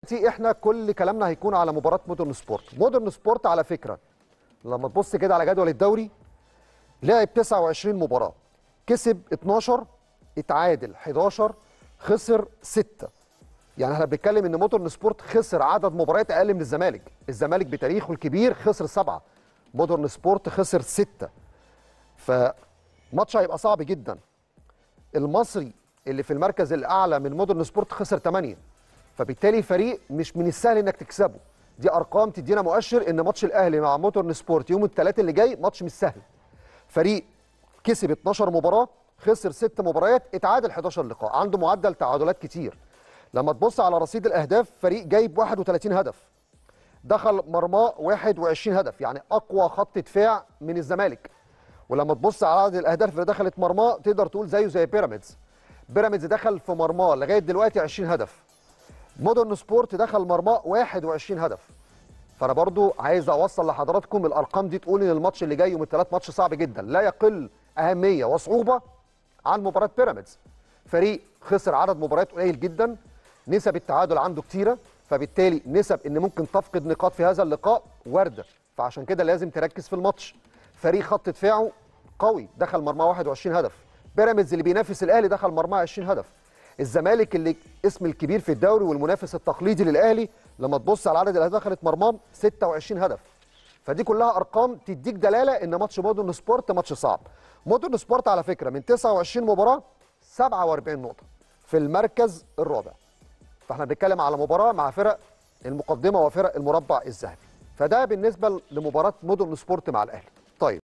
دلوقتي احنا كل كلامنا هيكون على مباراه مودرن سبورت مودرن سبورت على فكره لما تبص كده على جدول الدوري لعب 29 مباراه كسب 12 اتعادل 11 خسر 6 يعني احنا بنتكلم ان مودرن سبورت خسر عدد مباريات اقل من الزمالك الزمالك بتاريخه الكبير خسر سبعة مودرن سبورت خسر ستة فماتش هيبقى صعب جدا المصري اللي في المركز الاعلى من مودرن سبورت خسر 8 فبالتالي فريق مش من السهل انك تكسبه دي ارقام تدينا مؤشر ان ماتش الاهلي مع مودرن سبورت يوم الثلاث اللي جاي ماتش مش سهل فريق كسب 12 مباراه خسر 6 مباريات اتعادل 11 لقاء عنده معدل تعادلات كتير لما تبص على رصيد الاهداف فريق جايب 31 هدف دخل مرماه 21 هدف يعني اقوى خط دفاع من الزمالك ولما تبص على عدد الاهداف اللي دخلت مرماه تقدر تقول زيه زي بيراميدز بيراميدز دخل في مرماه لغايه دلوقتي 20 هدف مودرن سبورت دخل مرماه 21 هدف فانا برضو عايز اوصل لحضراتكم الارقام دي تقول ان الماتش اللي جاي يوم الثلاث ماتش صعب جدا لا يقل اهميه وصعوبه عن مباراه بيراميدز فريق خسر عدد مباريات قليل جدا نسب التعادل عنده كتيره فبالتالي نسب ان ممكن تفقد نقاط في هذا اللقاء وارده فعشان كده لازم تركز في الماتش فريق خط دفاعه قوي دخل مرماه 21 هدف بيراميدز اللي بينافس الاهلي دخل مرماه 20 هدف الزمالك اللي اسم الكبير في الدوري والمنافس التقليدي للاهلي لما تبص على عدد الاهداف دخلت مرماه 26 هدف فدي كلها ارقام تديك دلاله ان ماتش مودرن سبورت ماتش صعب مودرن سبورت على فكره من 29 مباراه 47 نقطه في المركز الرابع فاحنا بنتكلم على مباراه مع فرق المقدمه وفرق المربع الذهبي فده بالنسبه لمباراه مودرن سبورت مع الاهلي طيب